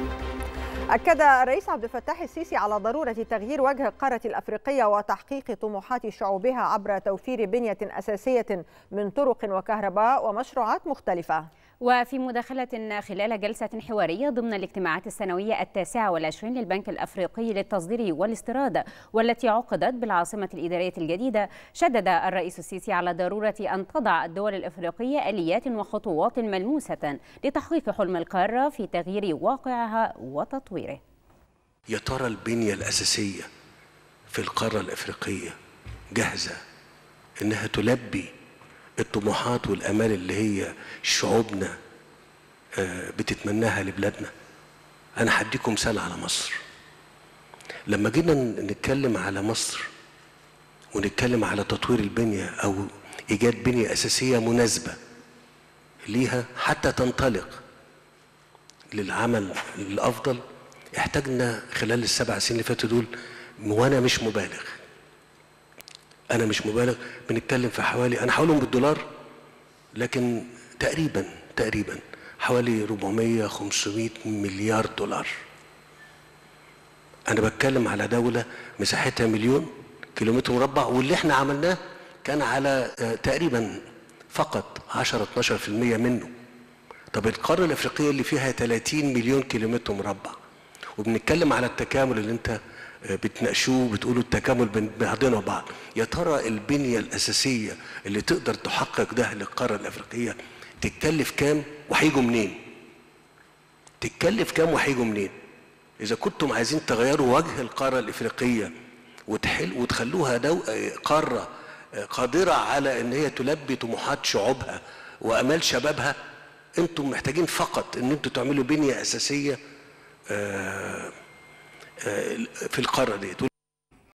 أكد الرئيس عبد الفتاح السيسي على ضرورة تغيير وجه القارة الأفريقية وتحقيق طموحات شعوبها عبر توفير بنية أساسية من طرق وكهرباء ومشروعات مختلفة وفي مداخلة خلال جلسة حوارية ضمن الاجتماعات السنوية التاسعة والعشرين للبنك الأفريقي للتصدير والاستيراد والتي عقدت بالعاصمة الإدارية الجديدة شدد الرئيس السيسي على ضرورة أن تضع الدول الأفريقية آليات وخطوات ملموسة لتحقيق حلم القارة في تغيير واقعها وتطويره يا ترى البنية الأساسية في القارة الأفريقية جاهزة إنها تلبي الطموحات والامال اللي هي شعوبنا بتتمناها لبلادنا انا هديكم مثال على مصر لما جينا نتكلم على مصر ونتكلم على تطوير البنيه او ايجاد بنيه اساسيه مناسبه ليها حتى تنطلق للعمل الافضل احتاجنا خلال السبع سنين اللي فاتوا دول وانا مش مبالغ انا مش مبالغ بنتكلم في حوالي انا هقولهم بالدولار لكن تقريبا تقريبا حوالي 400 500 مليار دولار انا بتكلم على دوله مساحتها مليون كيلومتر مربع واللي احنا عملناه كان على تقريبا فقط 10 12% منه طب القاره الافريقيه اللي فيها 30 مليون كيلومتر مربع وبنتكلم على التكامل اللي انت بتناقشوه بتقولوا التكامل بين بعضنا وبعض يا ترى البنيه الاساسيه اللي تقدر تحقق ده للقاره الافريقيه تتكلف كام وهيجوا منين تتكلف كام وهيجوا منين اذا كنتم عايزين تغيروا وجه القاره الافريقيه وتحل وتخلوها دو قاره قادره على ان هي تلبي طموحات شعوبها وامال شبابها انتم محتاجين فقط ان انتم تعملوا بنيه اساسيه آه في القاره ديت